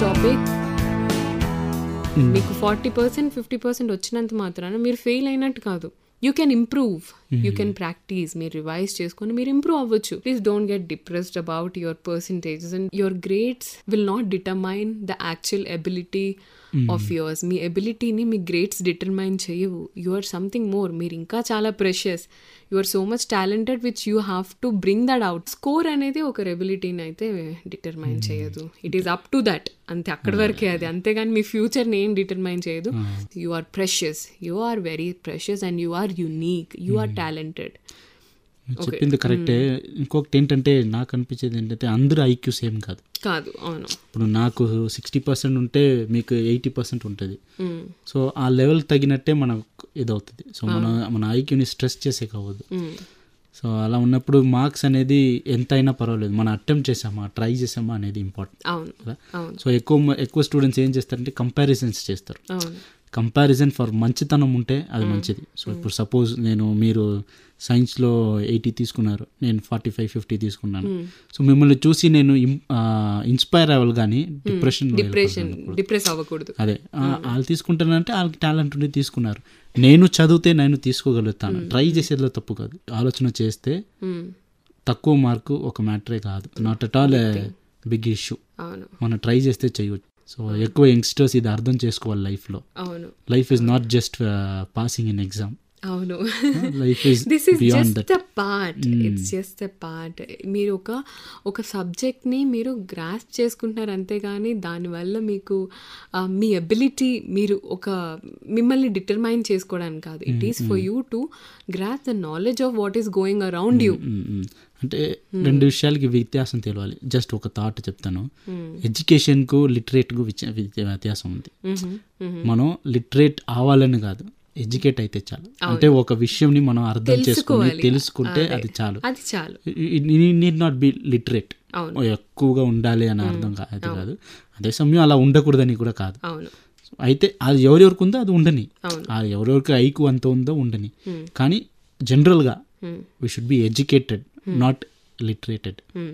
Stop it మీకు forty percent fifty percent వచ్చినంత మాత్రాన మీరు ఫెయిల్ అయినట్టు కాదు you can improve you can practise మీరు రివైజ్ చేసుకొని మీరు ఇంప్రూవ్ అవ్వచ్చు please don't get depressed about your percentages and your grades will not determine the actual ability of yours మీ ఎబిలిటీని మీ గ్రేడ్స్ డిటర్మైన్ చేయవు యు ఆర్ సంథింగ్ మోర్ మీరు ఇంకా చాలా precious you are so much talented which you have to bring that out score అనేది ఒక ఎబిలిటీని అయితే డిటర్మైన్ చేయదు it is up to that అంతే అక్కడి వరకే అది అంతేగాని మీ ఫ్యూచర్ని ఏం డిటర్మైన్ చేయదు you are precious you are very precious and you are unique you are talented మీరు చెప్పింది కరెక్టే ఇంకొకటి ఏంటంటే నాకు అనిపించేది ఏంటంటే అందరూ ఐక్యూ సేమ్ కాదు కాదు అవును ఇప్పుడు నాకు సిక్స్టీ పర్సెంట్ ఉంటే మీకు ఎయిటీ పర్సెంట్ ఉంటుంది Mm. సో ఆ లెవెల్ తగినట్టే మనకు ఇదవుతుంది సో మన మన ఐక్యూని స్ట్రెస్ చేసే కావద్దు Mm. సో అలా ఉన్నప్పుడు మార్క్స్ అనేది ఎంత అయినా పర్వాలేదు మనం అటెంప్ట్ చేసామా ట్రై చేసామా అనేది ఇంపార్టెంట్ అవును అవును సో ఎక్కువ ఎక్కువ స్టూడెంట్స్ ఏం చేస్తారంటే కంపారిజన్స్ చేస్తారు అవును కంపారిజన్ ఫర్ మంచితనం ఉంటే అది మంచిది సో ఇప్పుడు సపోజ్ నేను మీరు సైన్స్లో ఎయిటీ తీసుకున్నారు నేను ఫార్టీ ఫైవ్ ఫిఫ్టీ తీసుకున్నాను సో మిమ్మల్ని చూసి నేను ఇన్స్పైర్ అవ్వాలి కానీ డిప్రెషన్ డిప్రెషన్ డిప్రెస్ అవ్వకూడదు అదే ఆ, వాళ్ళు తీసుకుంటానంటే వాళ్ళకి టాలెంట్ ఉండి తీసుకున్నారు నేను చదివితే నేను తీసుకోగలుగుతాను ట్రై చేసేదిలో తప్పు కాదు ఆలోచన చేస్తే Mm. తక్కువ మార్కు ఒక మ్యాటరే కాదు not at all big issue అవును మనం ట్రై చేస్తే చేయొచ్చు సో ఎక్కువ యంగ్స్టర్స్ ఇది అర్థం చేసుకోవాలి లైఫ్లో అవును life is not just passing in exam అవును life is this is beyond just that a part it's just a part మీరు ఒక ఒక సబ్జెక్ట్ని మీరు గ్రాస్ చేసుకుంటున్నారు అంతేగాని దానివల్ల మీకు ఆ, మీ ఎబిలిటీ మీరు ఒక మిమ్మల్ని డిటర్మైన్ చేసుకోవడానికి కాదు it is for you to grasp the knowledge of what is going around you అంటే రెండు విషయాలకి వ్యత్యాసం తెలియాలి జస్ట్ ఒక థాట్ చెప్తాను ఎడ్యుకేషన్కు లిటరేట్కు వ్యత్యాసం ఉంది మనం లిటరేట్ అవ్వాలని కాదు ఎడ్యుకేట్ అయితే చాలు అంటే ఒక విషయంని మనం అర్థం చేసుకుని తెలుసుకోవాలి. తెలుసుకుంటే అది చాలు అది చాలు నీడ్ నాట్ బి లిటరేట్ అవును ఎక్కువగా ఉండాలి అని అర్థం కాదు అది కాదు అదే సమయం అలా ఉండకూడదని కూడా కాదు అవును అయితే అది ఎవరెవరికి ఉందో అది ఉండని అవును. ఆ ఎవరెవరికి ఐకు అంత ఉందో ఉండని కానీ జనరల్గా Hmm. We should be educated not literated Hmm.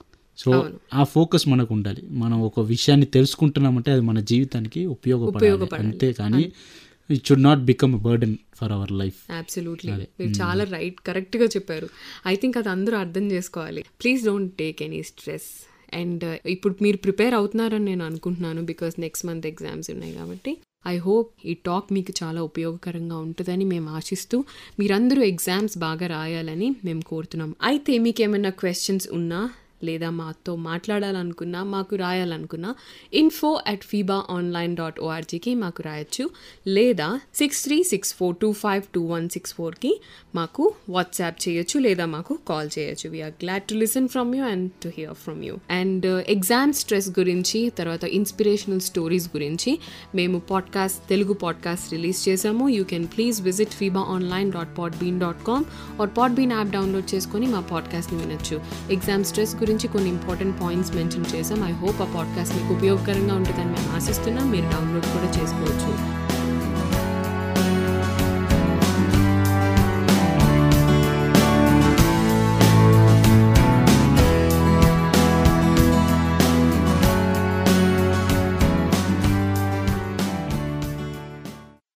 So ఆ ఫోకస్ మనకు ఉండాలి మనం ఒక విషయాన్ని తెలుసుకుంటున్నామంటే అది మన జీవితానికి ఉపయోగపడాలి అంతే కానీ it should not become burden for our life absolutely మీరు చాలా రైట్ కరెక్ట్గా చెప్పారు ఐ థింక్ అది అందరూ అర్థం చేసుకోవాలి please don't take any stress and ఇప్పుడు మీరు ప్రిపేర్ అవుతున్నారని నేను అనుకుంటున్నాను బికాస్ నెక్స్ట్ మంత్ ఎగ్జామ్స్ ఉన్నాయి కాబట్టి ఐ హోప్ ఈ టాక్ మీకు చాలా ఉపయోగకరంగా ఉంటుందని మేము ఆశిస్తూ మీరందరూ ఎగ్జామ్స్ బాగా రాయాలని మేము కోరుతున్నాం అయితే మీకు ఏమైనా క్వశ్చన్స్ ఉన్నా లేదా మాతో మాట్లాడాలనుకున్నా మాకు రాయాలనుకున్నా info at Feeba online dot ఓఆర్జీకి మాకు రాయొచ్చు లేదా six three six four two five two one six ఫోర్కి మాకు వాట్సాప్ చేయొచ్చు లేదా మాకు కాల్ చేయొచ్చు we're glad to listen from you and to hear from you and exam stress గురించి తర్వాత ఇన్స్పిరేషనల్ స్టోరీస్ గురించి మేము పాడ్కాస్ట్ తెలుగు పాడ్కాస్ట్ రిలీజ్ చేసాము you can please visit Feeba online dot podbean dot com or pot been app download చేసుకొని మా పాడ్కాస్ట్ని వినొచ్చు exam stress గురించి కొన్ని ఇంపార్టెంట్ పాయింట్స్ మెన్షన్ చేసాం ఐ హోప్ ఆ పాడ్కాస్ట్ మీకు ఉపయోగకరంగా ఉంటుందని మేము ఆశిస్తున్నాం మీరు డౌన్లోడ్ కూడా చేసుకోవచ్చు